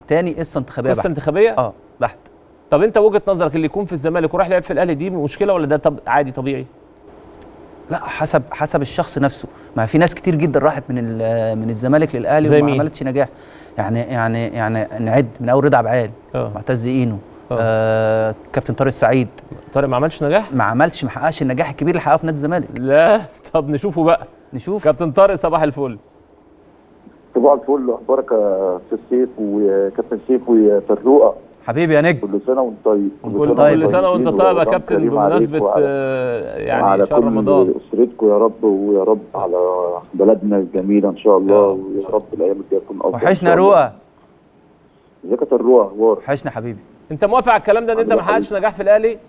تاني قصه انتخابيه قصه بحت انتخابيه اه بحت طب انت وجهه نظرك اللي يكون في الزمالك وراح لعب في الاهلي دي مشكله ولا ده طب عادي طبيعي لا حسب حسب الشخص نفسه ما في ناس كتير جدا راحت من ال- من الزمالك للاهلي زي وما مين؟ عملتش نجاح يعني يعني يعني نعد من اول رضا عبعال اه معتز اينو آه. آه كابتن طارق السعيد طارق ما عملش نجاح ما عملش ما حققش النجاح الكبير اللي حققه في نادي الزمالك لا طب نشوفه بقى نشوف كابتن طارق صباح الفل صباح الفل اخبارك يا استاذ سيف وكابتن سيف وفروقه حبيبي يا نجم كل سنه وانت طيب كل طيب. كل سنه وانت طيبين طيب يا ورمضان كابتن كريم عليك بمناسبه وعلى- آه، يعني وعلى شهر كل رمضان اسرتكم يا رب ويا رب على بلدنا الجميله ان شاء الله يا ويا رب الايام الجايه تكون افضل إن وحشنا شاء الله. روقه ازيك يا فروقه اخبارك وحشنا حبيبي انت موافق على الكلام ده ان انت ما حققتش نجاح في الاهلي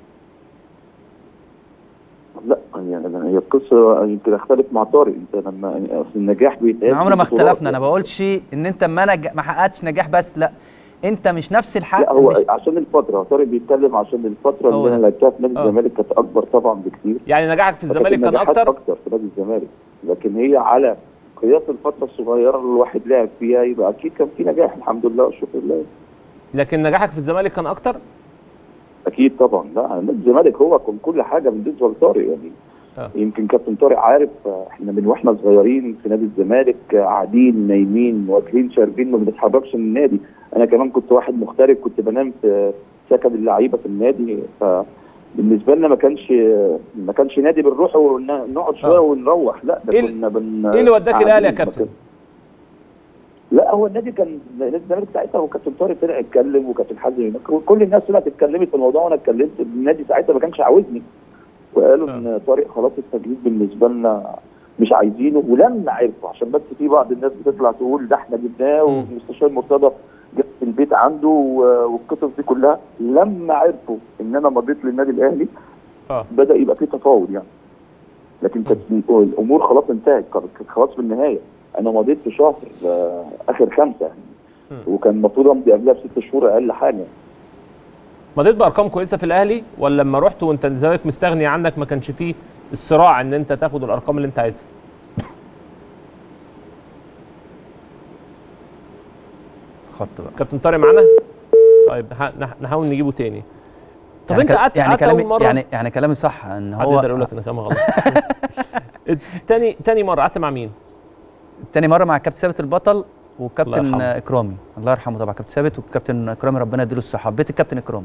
لا يعني أنا- هي القصه يمكن اختلف مع طارق انت لما يعني اصل النجاح بيتقال عمرنا ما في بطولات اختلفنا انا يعني. بقولش ان انت ما نج... ما حققتش نجاح بس لا انت مش نفس الحق لا هو مش... عشان الفتره طارق بيتكلم عشان الفتره هو اللي انا ده. لعبتها في نادي آه. الزمالك كانت اكبر طبعا بكتير يعني نجاحك في الزمالك كان النجاحات اكتر اكتر في نادي الزمالك لكن هي على قياس الفتره الصغيره اللي الواحد لعب فيها يبقى اكيد كان في نجاح الحمد لله والشكر لله لكن نجاحك في الزمالك كان اكتر اكيد طبعا لا نادي الزمالك هو كان كل حاجه بالنسبه لطارق يعني آه. يمكن كابتن طارق عارف آه، احنا من واحنا صغيرين في نادي الزمالك آه، قاعدين نايمين واكلين شاربين ما بنتحركش من النادي انا كمان كنت واحد مغترب كنت بنام في سكن اللعيبه في النادي فبالنسبه لنا ما كانش ما كانش نادي بنروح ونقعد شويه آه. ونروح لا ده إيه ال- كنا بن ايه اللي وداك الاهلي يا قاعدين. كابتن لا هو النادي كان نادي الزمالك ساعتها وكابتن طارق طلع يتكلم وكابتن حازم هناك وكل الناس طلعت اتكلمت في الموضوع وانا اتكلمت النادي ساعتها ما كانش عاوزني وقالوا ان طارق خلاص التجديد بالنسبه لنا مش عايزينه ولما عرفوا عشان بس في بعض الناس بتطلع تقول ده احنا جبناه مم. والمستشار مرتضى جاب في البيت عنده و- والقصص دي كلها لما عرفوا ان انا مضيت للنادي الاهلي اه بدا يبقى في تفاوض يعني لكن كانت الامور خلاص انتهت كانت كانت خلاص في النهايه انا مضيت في شهر آه، اخر خمسه يعني مم. وكان المفروض امضي قبلها بست شهور اقل حاجه مضيت بارقام كويسه في الاهلي ولا لما رحت وانت الزمالك مستغني عنك ما كانش فيه الصراع ان انت تاخد الارقام اللي انت عايزها خط بقى كابتن طارق معانا طيب نح- نح- نحاول نجيبه تاني طب يعني انت كل- قعدت يعني قعدت كلامي اول مره يعني يعني كلامي صح ان حد هو يقدر يقول لك ان كلامي غلط تاني تاني مره قعدت مع مين تاني مره مع كابتن ثابت البطل الله وكابتن يرحمه. اكرامي الله يرحمه طبعا كابتن ثابت وكابتن اكرامي ربنا يديله الصحه بيت الكابتن اكرامي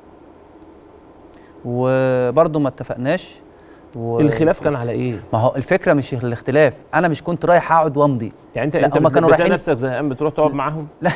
وبرضه ما اتفقناش و... الخلاف كان على ايه ما هو الفكره مش الاختلاف انا مش كنت رايح اقعد وامضي يعني انت لا، انت هما بت- كانوا بتلاقي رايحين- نفسك زهقان بتروح تقعد معاهم لا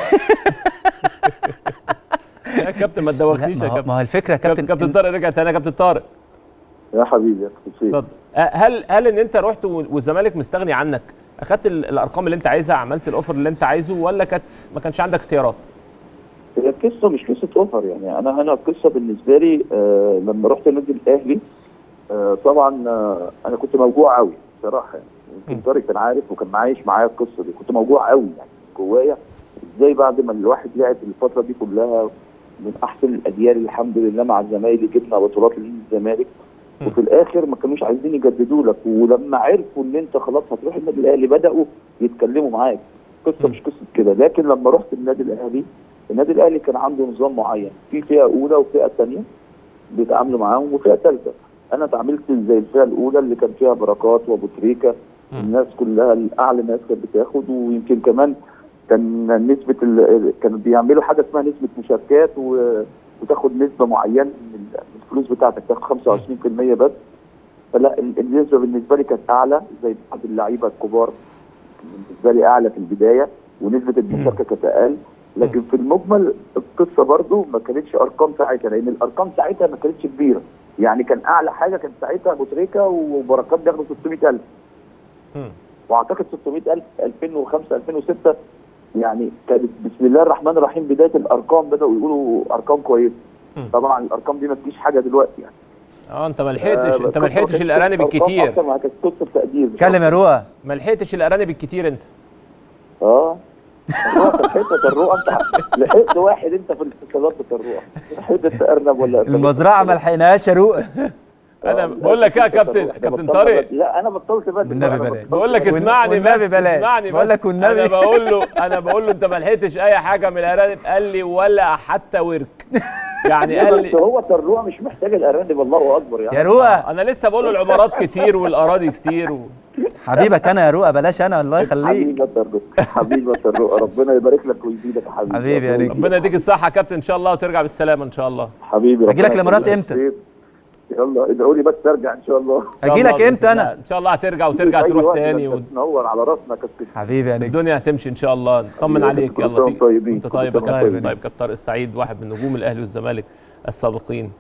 يا كابتن ما تدوخنيش ما يا هو- كابتن ما هو الفكره يا كابتن كابتن كابتن طارق رجع تاني يا كابتن طارق يا حبيبي يا كابتن سيف. اتفضل أه، هل هل ان انت رحت و- والزمالك مستغني عنك اخدت ال- الارقام اللي انت عايزها عملت الاوفر اللي انت عايزه ولا كانت ما كانش عندك اختيارات هي القصه مش قصه اوفر يعني انا انا القصه بالنسبه لي آه لما رحت النادي الاهلي آه طبعا آه انا كنت موجوع قوي بصراحه يعني م. يمكن طارق كان عارف وكان عايش معايا القصه دي كنت موجوع قوي يعني جوايا ازاي بعد ما الواحد لعب الفتره دي كلها من احسن الاجيال الحمد لله مع زمايلي جبنا بطولات لنادي الزمالك م. وفي الاخر ما كانوش عايزين يجددوا لك ولما عرفوا ان انت خلاص هتروح النادي الاهلي بداوا يتكلموا معاك قصه م. مش قصه كده لكن لما رحت النادي الاهلي النادي الاهلي كان عنده نظام معين في فئه اولى وفئه ثانيه بيتعاملوا معاهم وفئه ثالثه انا اتعاملت زي الفئه الاولى اللي كان فيها بركات وابو تريكه مم. الناس كلها الاعلى ناس كانت بتاخد ويمكن كمان كان نسبه ال... كانوا بيعملوا حاجه اسمها نسبه مشاركات و... وتاخد نسبه معينه من ال- من الفلوس بتاعتك تاخد 25% بس فلا ال- النسبه بالنسبه لي كانت اعلى زي بعض اللعيبه الكبار بالنسبه لي اعلى في البدايه ونسبه المشاركه كانت اقل لكن في المجمل القصه برضو ما كانتش ارقام ساعتها لان الارقام ساعتها ما كانتش كبيره يعني كان اعلى حاجه كان ساعتها ابو تريكه وبركات بياخدوا 600000 مم. واعتقد 600000 2005 2006 يعني كانت بسم الله الرحمن الرحيم بدايه الارقام بداوا يقولوا ارقام كويسه مم. طبعا الارقام دي ما تجيش حاجه دلوقتي يعني اه انت ما لحقتش آه، انت ما بس لحقتش كانت الارانب أرقام الكتير أكتر ما كانت قصه تقدير اتكلم يا روقه ما لحقتش الارانب الكتير انت اه الرؤى كانت حته الرؤى انت لحقت واحد انت في الاتصالات بتاع الرؤى حته ارنب ولا أرنب. المزرعه ما لحقناهاش يا روقه انا آه، بقول لك ايه يا إحنا كابتن كابتن بطلنا طارق بدري. لا انا بطلت بدري والنبي أنا بلاش. بطلت بقول لك بدري. اسمعني والنبي بس بلاش. اسمعني بقول بس لك والنبي. انا بقول له انا بقول له انت ما لحقتش اي حاجه من الارانب قال لي ولا حتى ورك يعني لا، قال بس لي هو طروع مش محتاج الارانب الله اكبر يعني يا روقه انا لسه بقول له العمارات كتير والاراضي كتير و... حبيبك انا يا روقه بلاش انا الله يخليك حبيبي يا طروع حبيبي يا طروع ربنا يبارك لك ويزيدك يا حبيبي حبيبي يا رجل. ربنا يديك الصحه يا كابتن ان شاء الله وترجع بالسلامه ان شاء الله حبيبي أجي لك ربنا الإمارات يخليك. إمتى؟ يلا ادعوا لي بس ارجع ان شاء الله إن شاء اجي الله لك بإذن امتى الله. انا ان شاء الله هترجع وترجع في أي تروح وقت تاني بس و... تنور على راسنا يا كابتن حبيبي يا نجم الدنيا هتمشي ان شاء الله نطمن حبيبي، عليك كل يلا سنة تيجي. وأنتم طيبين. انت كل طيب يا سنة كابتن وأنتم طيب كابتن طارق السعيد واحد من نجوم الاهلي والزمالك السابقين